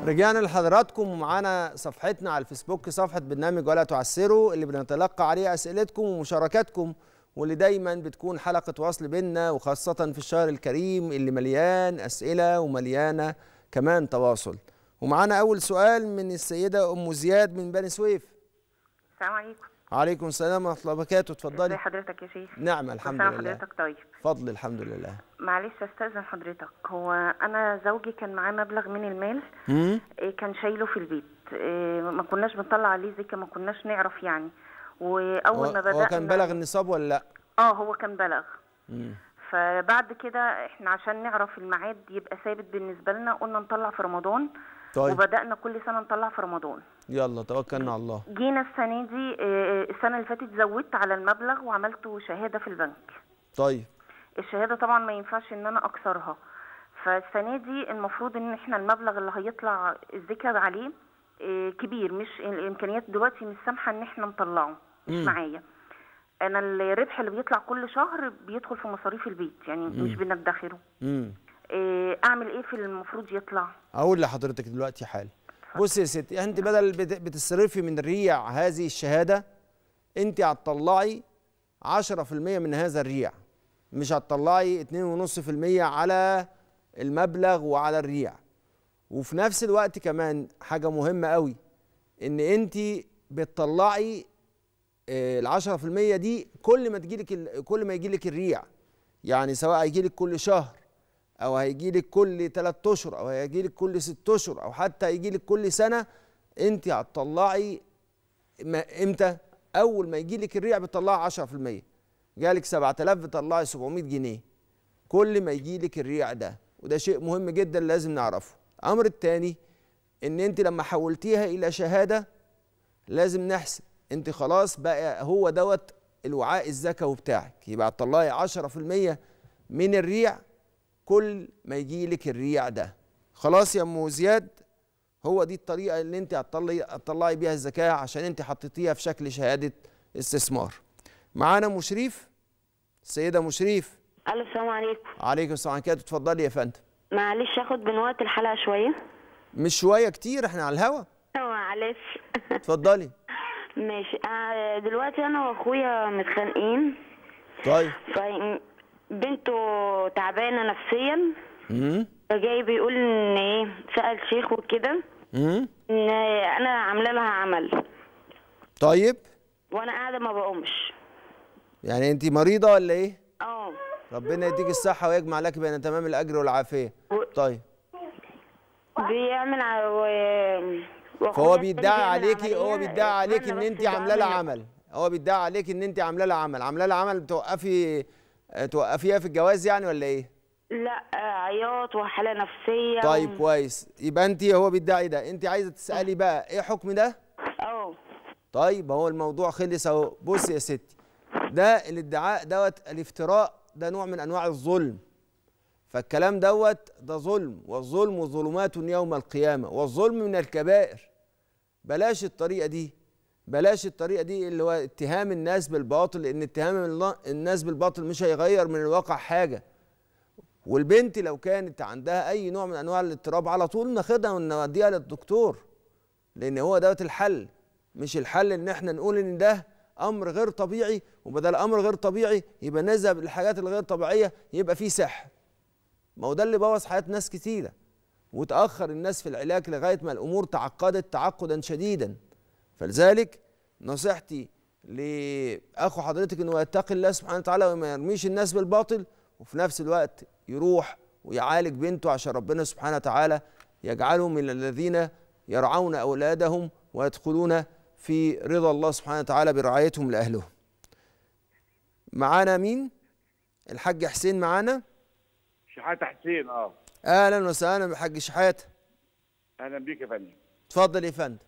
رجعنا لحضراتكم ومعانا صفحتنا على الفيسبوك صفحة برنامج ولا تعسروا اللي بنتلقى عليها أسئلتكم ومشاركاتكم واللي دايما بتكون حلقة وصل بينا وخاصة في الشهر الكريم اللي مليان أسئلة ومليانة كمان تواصل ومعانا أول سؤال من السيدة أم زياد من بني سويف السلام عليكم عليكم السلام ورحمة الله وبركاته ازي اتفضلي حضرتك يا شيخ نعم الحمد كل سنة لله حضرتك طيب فضل الحمد لله معلش استاذن حضرتك هو انا زوجي كان معاه مبلغ من المال مم؟ إيه، كان شايله في البيت إيه، ما كناش بنطلع عليه زكاه ما كناش نعرف يعني واول هو, ما بدأنا هو كان بلغ النصاب ولا لا؟ اه هو كان بلغ مم. فبعد كده احنا عشان نعرف الميعاد يبقى ثابت بالنسبه لنا قلنا نطلع في رمضان طيب وبدانا كل سنه نطلع في رمضان يلا توكلنا على الله جينا السنه دي إيه، السنه اللي فاتت زودت على المبلغ وعملته شهاده في البنك طيب الشهاده طبعا ما ينفعش ان انا اكسرها فالسنه دي المفروض ان احنا المبلغ اللي هيطلع الذكر عليه إيه، كبير مش الامكانيات دلوقتي مش سامحه ان احنا نطلعه مش مم. معايا انا الربح اللي بيطلع كل شهر بيدخل في مصاريف البيت يعني مش بندخره مم. إيه، اعمل ايه في المفروض يطلع اقول لحضرتك دلوقتي حالا بصي يا ستي انت بدل بت- بتصرفي من ريع هذه الشهاده انت هتطلعي 10% من هذا الريع مش هتطلعي 2.5% على المبلغ وعلى الريع وفي نفس الوقت كمان حاجه مهمه قوي ان انت بتطلعي ال 10% دي كل ما تجيلك ال- كل ما يجيلك الريع يعني سواء هيجيلك كل شهر او هيجيلك كل 3 اشهر او هيجيلك كل 6 اشهر او حتى هيجيلك كل سنه انت هتطلعي ما- امتى اول ما يجيلك الريع بتطلعي 10% جالك 7000 بتطلعي 700 جنيه كل ما يجيلك الريع ده وده شيء مهم جدا لازم نعرفه الامر الثاني ان انت لما حولتيها الى شهاده لازم نحسب انت خلاص بقى هو دوت الوعاء الزكوي بتاعك يبقى هتطلعي 10% من الريع كل ما يجي لك الريع ده خلاص يا ام زياد هو دي الطريقه اللي انت هتطلعي هتطلعي بيها الزكاه عشان انت حطيتيها في شكل شهاده استثمار معانا مشريف السيده مشريف الو السلام عليكم عليكم السلام عليكم اتفضلي يا فندم معلش اخد من وقت الحلقه شويه مش شويه كتير احنا على الهوا معلش اتفضلي ماشي آه، دلوقتي انا واخويا متخانقين طيب بنته تعبانه نفسيا امم فجاي بيقول ان ايه سال شيخ وكده امم ان انا عامله لها عمل طيب وانا قاعده ما بقومش يعني انت مريضه ولا ايه اه ربنا يديك الصحه ويجمع لك بين تمام الاجر والعافيه و- طيب بيعمل ع- و... وأخويا فهو التاني بيدعي بيعمل عليكي هو عملية. بيدعي عليك ان أتمنى انت بس عامله لها دعاء عمل هو بيدعي عليك ان انت عامله لها عمل عامله لها عمل بتوقفي اه، توقفيها في الجواز يعني ولا ايه لا آه، عياط وحاله نفسيه طيب و... كويس يبقى انت هو بيدعي ده انت عايزه تسالي بقى ايه حكم ده اه طيب هو الموضوع خلص اهو بص يا ستي ده الادعاء دوت الافتراء ده نوع من انواع الظلم فالكلام دوت ده ظلم والظلم ظلمات يوم القيامه والظلم من الكبائر بلاش الطريقه دي بلاش الطريقه دي اللي هو اتهام الناس بالباطل لان اتهام الله- الناس بالباطل مش هيغير من الواقع حاجه والبنت لو كانت عندها اي نوع من انواع الاضطراب على طول ناخدها ونوديها للدكتور لان هو دوت الحل مش الحل ان احنا نقول ان ده امر غير طبيعي وبدل امر غير طبيعي يبقى نذهب للحاجات الغير طبيعيه يبقى في سحر ما هو ده اللي بوظ حياه ناس كتيره وتاخر الناس في العلاج لغايه ما الامور تعقدت تعقدا شديدا فلذلك نصيحتي لاخو حضرتك انه يتقي الله سبحانه وتعالى وما يرميش الناس بالباطل وفي نفس الوقت يروح ويعالج بنته عشان ربنا سبحانه وتعالى يجعله من الذين يرعون اولادهم ويدخلون في رضا الله سبحانه وتعالى برعايتهم لاهلهم. معانا مين؟ الحاج حسين معانا؟ شحاتة حسين اه اهلا وسهلا بحاج شحاته. اهلا بيك يا فندم اتفضل يا فندم.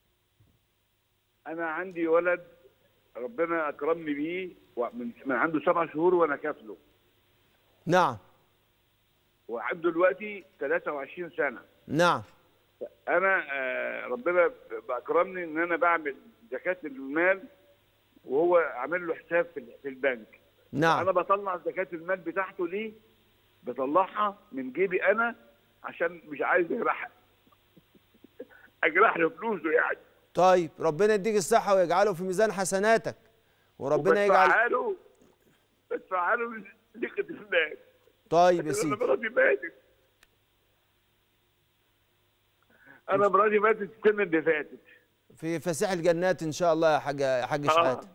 انا عندي ولد ربنا اكرمني بيه ومن من عنده سبع شهور وانا كافله نعم وعنده دلوقتي 23 سنه نعم انا آه، ربنا اكرمني ان انا بعمل زكاه المال وهو عامل له حساب في في البنك نعم انا بطلع زكاه المال بتاعته دي بطلعها من جيبي انا عشان مش عايز يرحق اجرح له فلوسه يعني طيب ربنا يديك الصحه ويجعله في ميزان حسناتك وربنا يجعل بدفعها له بدفعها له لقة المال طيب يا انا سيدي مراتي ماتت انا مراتي ماتت السنه اللي فاتت في فسيح الجنات ان شاء الله يا حاج يا حاج شحاته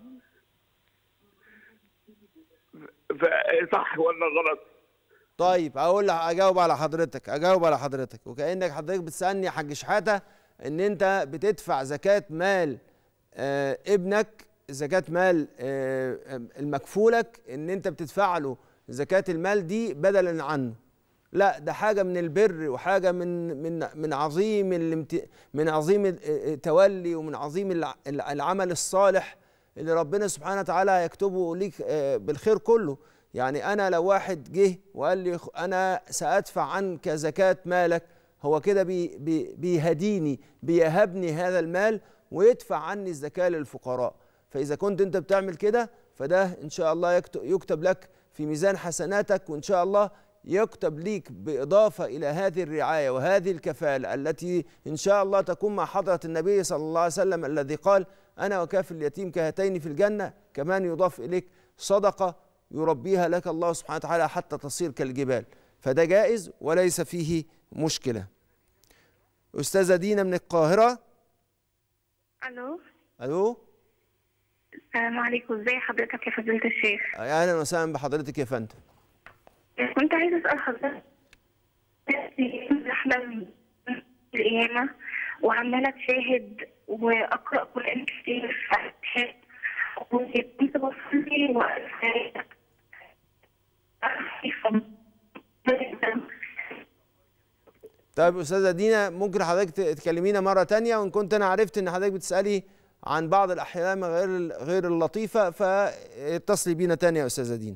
ف- صح ولا غلط؟ طيب اقول لك اجاوب على حضرتك اجاوب على حضرتك وكانك حضرتك بتسالني يا حاج شحاته ان انت بتدفع زكاه مال آه ابنك زكاه مال آه آه، المكفولك ان انت بتدفع له زكاه المال دي بدلا عنه لا ده حاجه من البر وحاجه من من من عظيم الامت... من عظيم التولي ومن عظيم الع- العمل الصالح اللي ربنا سبحانه وتعالى يكتبه ليك آه، بالخير كله يعني انا لو واحد جه وقال لي خ- انا سادفع عنك زكاه مالك هو كده بي بي بيهديني بيهبني هذا المال ويدفع عني الزكاه للفقراء فاذا كنت انت بتعمل كده فده ان شاء الله يكت- يكتب لك في ميزان حسناتك وان شاء الله يكتب ليك باضافه الى هذه الرعايه وهذه الكفاله التي ان شاء الله تكون مع حضره النبي صلى الله عليه وسلم الذي قال انا وكافل اليتيم كهاتين في الجنه كمان يضاف اليك صدقه يربيها لك الله سبحانه وتعالى حتى تصير كالجبال فده جائز وليس فيه مشكله استاذه دينا من القاهره الو الو السلام عليكم ازي حضرتك يا فضيلة الشيخ اهلا وسهلا بحضرتك يا فندم كنت عايزة اسأل حضرتك احلم القيامة وعمالة اتشاهد واقرأ قرآن كتير في وكنت بصلي طيب استاذه دينا ممكن حضرتك ت- تكلمينا مره تانية وان كنت انا عرفت ان حضرتك بتسالي عن بعض الاحلام غير ال- غير اللطيفه فاتصلي بينا تاني يا استاذه دينا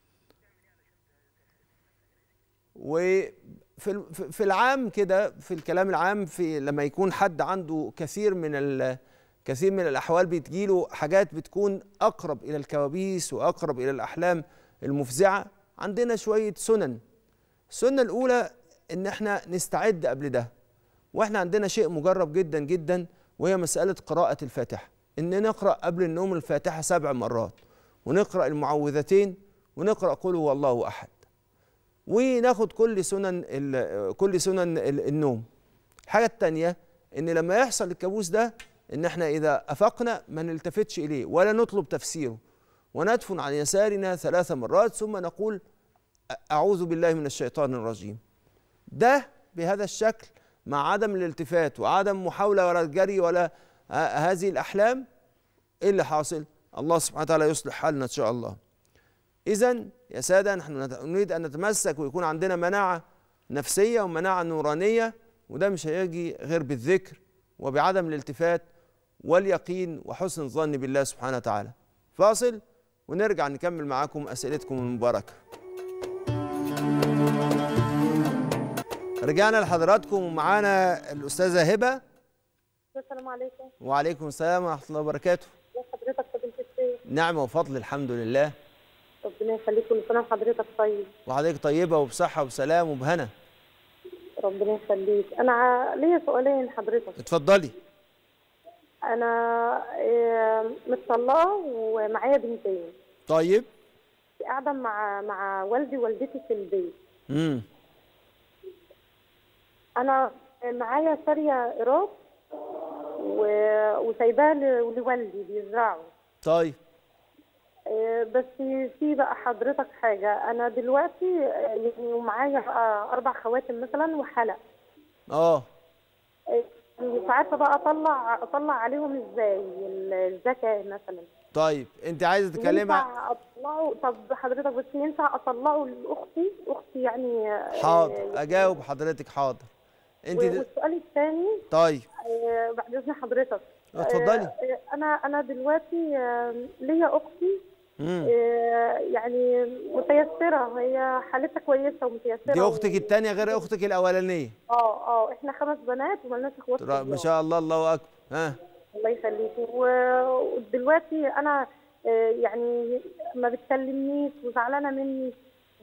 وفي ال- في- في العام كده في الكلام العام في لما يكون حد عنده كثير من ال كثير من الاحوال بتجيله حاجات بتكون اقرب الى الكوابيس واقرب الى الاحلام المفزعه عندنا شويه سنن السنه الاولى ان احنا نستعد قبل ده واحنا عندنا شيء مجرب جدا جدا وهي مساله قراءه الفاتحه ان نقرا قبل النوم الفاتحه سبع مرات ونقرا المعوذتين ونقرا قل هو الله احد وناخد كل سنن ال- كل سنن ال- النوم الحاجه الثانيه ان لما يحصل الكابوس ده ان احنا اذا افقنا ما نلتفتش اليه ولا نطلب تفسيره وندفن عن يسارنا ثلاث مرات ثم نقول أ- اعوذ بالله من الشيطان الرجيم ده بهذا الشكل مع عدم الالتفات وعدم محاوله ولا الجري ولا ه- هذه الاحلام ايه اللي حاصل الله سبحانه وتعالى يصلح حالنا ان شاء الله اذا يا ساده نحن نت- نريد ان نتمسك ويكون عندنا مناعه نفسيه ومناعه نورانيه وده مش هيجي غير بالذكر وبعدم الالتفات واليقين وحسن الظن بالله سبحانه وتعالى فاصل ونرجع نكمل معاكم اسئلتكم المباركه رجعنا لحضراتكم ومعانا الاستاذه هبه السلام عليكم وعليكم السلام ورحمه الله وبركاته يا حضرتك فضيلة الشيخ نعمه وفضل الحمد لله ربنا يخليك كل سنة وحضرتك طيب وحضرتك طيبه وبصحه وسلام وبهنا ربنا يخليك أنا ع- ليا سؤالين حضرتك اتفضلي أنا آه، متطلقة ومعايا بنتين طيب قاعدة مع مع والدي ووالدتي في البيت امم أنا معايا سارية إيراد و- وسايباها ل- لوالدي بيزرعوا طيب آه، بس في بقى حضرتك حاجة أنا دلوقتي آه، يعني ومعايا بقى أربع خواتم مثلا وحلق اه مش عارفه بقى اطلع اطلع عليهم ازاي ال- الزكاه مثلا طيب انت عايزه تتكلمي ينفع اطلعه طب حضرتك بس ينفع اطلعه لاختي اختي يعني آه، حاضر اجاوب حضرتك حاضر انت و- د... والسؤال الثاني طيب آه، بعد اذن حضرتك اتفضلي. آه، آه، انا انا دلوقتي آه، ليا اختي امم آه، يعني متيسره هي حالتها كويسه ومتيسره دي اختك و- الثانيه غير اختك الاولانيه اه اه احنا خمس بنات ومالناش اخوات ترى ما كبار. شاء الله الله اكبر ها الله يخليك و- ودلوقتي انا آه، يعني ما بتكلمنيش وزعلانه مني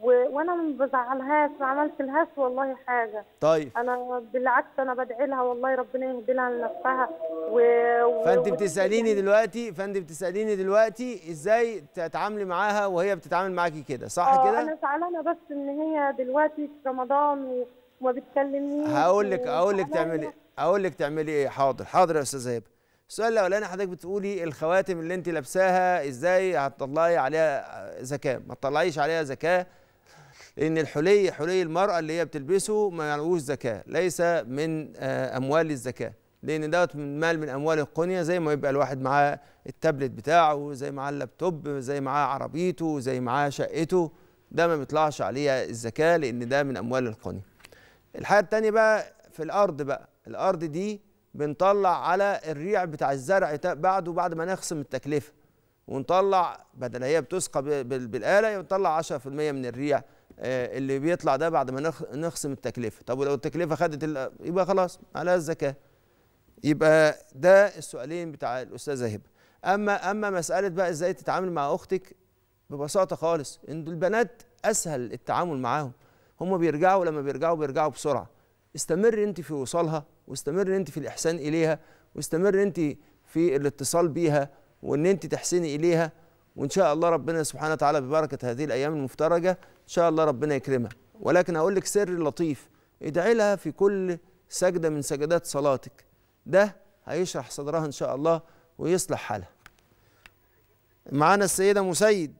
و... وانا ما بزعلهاش ما عملت لهاش والله حاجه طيب انا بالعكس انا بدعي لها والله ربنا يهدي لها لنفسها و... و... فانت و- بتساليني دلوقتي فانت بتساليني دلوقتي ازاي تتعاملي معاها وهي بتتعامل معاكي كده صح اه كده انا زعلانه بس ان هي دلوقتي في رمضان و- وما بتكلمنيش هقول لك هقول لك وزعلانة. تعملي اقول لك تعملي ايه حاضر حاضر يا استاذه هبه السؤال الاولاني حضرتك بتقولي الخواتم اللي انت لابساها ازاي هتطلعي عليها زكاه ما تطلعيش عليها زكاه لان الحلي حلي المراه اللي هي بتلبسه ما يعلوش زكاه ليس من آه، اموال الزكاه لان دوت من مال من اموال القنيه زي ما يبقى الواحد معاه التابلت بتاعه زي معاه اللابتوب زي معاه عربيته زي معاه شقته ده ما بيطلعش عليها الزكاه لان ده من اموال القنيه الحاجه التانية بقى في الارض بقى الارض دي بنطلع على الريع بتاع الزرع تا- بعده بعد ما نخصم التكلفه ونطلع بدل هي بتسقى ب- بال- بالاله بنطلع 10% من الريع آه، اللي بيطلع ده بعد ما نخ- نخصم التكلفه طب ولو التكلفه خدت ال- يبقى خلاص عليها الزكاه يبقى ده السؤالين بتاع الاستاذه هبه اما اما مساله بقى ازاي تتعامل مع اختك ببساطه خالص ان البنات اسهل التعامل معاهم هم بيرجعوا لما بيرجعوا بيرجعوا بسرعه استمر انت في وصالها واستمر انت في الاحسان اليها واستمر انت في الاتصال بيها وان انت تحسني اليها وان شاء الله ربنا سبحانه وتعالى ببركه هذه الايام المفترجه ان شاء الله ربنا يكرمها ولكن اقول لك سر لطيف ادعي لها في كل سجده من سجدات صلاتك ده هيشرح صدرها ان شاء الله ويصلح حالها معانا السيده مسيد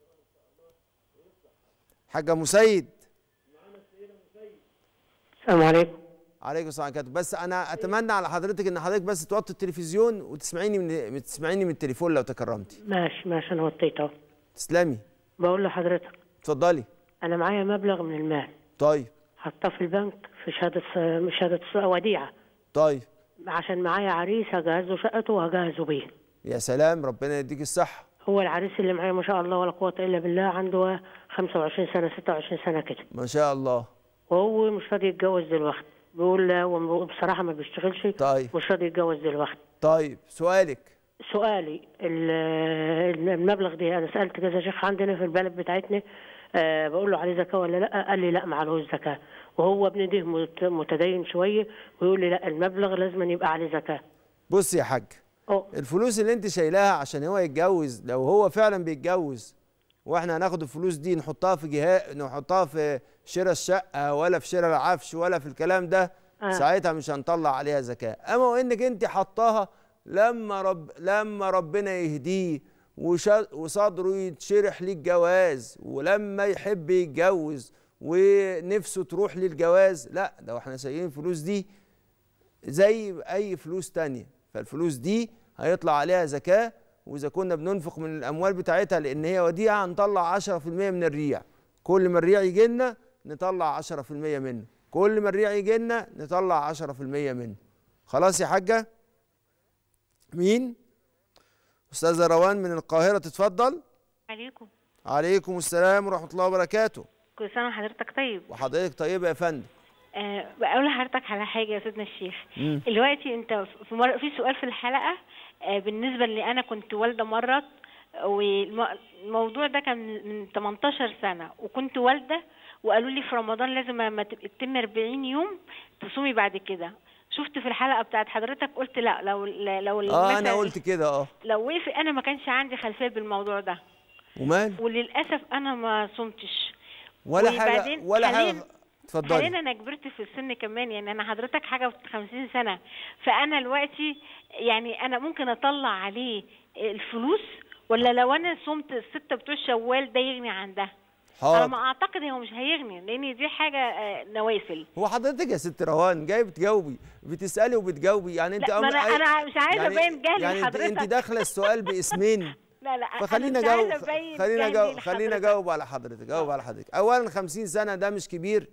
حاجه مسيد السلام عليكم عليكم السلام ورحمه الله بس انا اتمنى على حضرتك ان حضرتك بس توطي التلفزيون وتسمعيني من تسمعيني من التليفون لو تكرمتي ماشي ماشي انا وطيت اهو تسلمي بقول لحضرتك اتفضلي انا معايا مبلغ من المال طيب حطاه في البنك في شهاده شهاده وديعه طيب عشان معايا عريس هجهز له شقته وهجهزه بيه يا سلام ربنا يديك الصحه هو العريس اللي معايا ما شاء الله ولا قوه الا بالله عنده 25 سنه 26 سنه كده ما شاء الله وهو مش راضي يتجوز دلوقتي بيقول لا وبصراحه ما بيشتغلش طيب مش راضي يتجوز دلوقتي طيب سؤالك سؤالي ال- المبلغ ده انا سالت كذا شيخ عندنا في البلد بتاعتنا أه بقول له عليه زكاه ولا لا قال لي لا ما عليهوش زكاه وهو ابن ده مت- متدين شويه ويقول لي لا المبلغ لازم يبقى عليه زكاه بصي يا حاج أه الفلوس اللي انت شايلاها عشان هو يتجوز لو هو فعلا بيتجوز واحنا هناخد الفلوس دي نحطها في جهات نحطها في شراء الشقه ولا في شراء العفش ولا في الكلام ده آه. ساعتها مش هنطلع عليها زكاه اما وانك انت حطاها لما رب لما ربنا يهديه وش- وصدره يتشرح للجواز ولما يحب يتجوز ونفسه تروح للجواز لا ده احنا سايقين الفلوس دي زي اي فلوس تانية فالفلوس دي هيطلع عليها زكاة واذا كنا بننفق من الاموال بتاعتها لان هي وديعة هنطلع 10% من الريع كل ما الريع يجي لنا نطلع 10% منه كل ما الريع يجي لنا نطلع 10% منه خلاص يا حاجة مين استاذة روان من القاهرة تتفضل عليكم عليكم السلام ورحمة الله وبركاته كل سنة وحضرتك طيب وحضرتك طيبة يا فندم أه بقول لحضرتك على حاجة يا سيدنا الشيخ مم. دلوقتي انت في, مر... في سؤال في الحلقة أه بالنسبة اللي انا كنت والدة مرت والموضوع ده كان من 18 سنة وكنت والدة وقالوا لي في رمضان لازم لما تبقي تتم 40 يوم تصومي بعد كده شفت في الحلقة بتاعت حضرتك قلت لا لو لو اه انا مثلاً قلت كده اه لو وقف انا ما كانش عندي خلفية بالموضوع ده ومال وللاسف انا ما صمتش ولا حاجة وبعدين ولا حاجة حاليا- اتفضلي حاليا انا كبرت في السن كمان يعني انا حضرتك حاجه و 50 سنه فانا دلوقتي يعني انا ممكن اطلع عليه الفلوس ولا لو انا صمت السته بتوع شوال ده يغني عن ده انا حاضر ما اعتقد هو مش هيغني لان دي حاجه آه، نوافل هو حضرتك يا ست روان جاي بتجاوبي بتسالي وبتجاوبي يعني انت لا ما انا انا مش عايزه يعني ابين جهلي يعني انت, لحضرتك انت داخله السؤال باسمين لا لا فخلينا أنا مش جاوب عايزة أبين خلينا جهلي جاوب خلينا لحضرتك. جاوب على حضرتك جاوب على حضرتك اولا 50 سنه ده مش كبير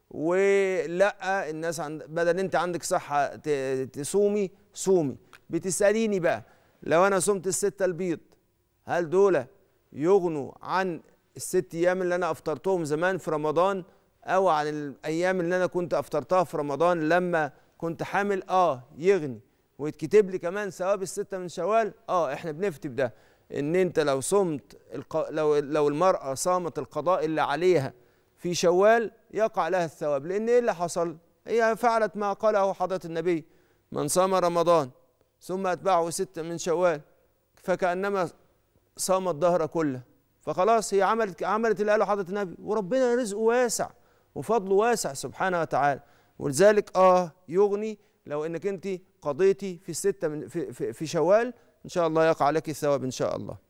ولا الناس عند بدل انت عندك صحه ت- تصومي صومي بتساليني بقى لو انا صمت السته البيض هل دول يغنوا عن الست ايام اللي انا افطرتهم زمان في رمضان او عن الايام اللي انا كنت افطرتها في رمضان لما كنت حامل اه يغني ويتكتب لي كمان ثواب الستة من شوال اه احنا بنفتي بده ان انت لو صمت الق... لو لو المراه صامت القضاء اللي عليها في شوال يقع لها الثواب لان ايه اللي حصل هي فعلت ما قاله حضره النبي من صام رمضان ثم اتبعه ستة من شوال فكانما صام الدهر كله فخلاص هي عملت عملت اللي قاله حضره النبي وربنا رزقه واسع وفضله واسع سبحانه وتعالى ولذلك اه يغني لو انك انت قضيتي في الستة من في, في, في شوال ان شاء الله يقع لك الثواب ان شاء الله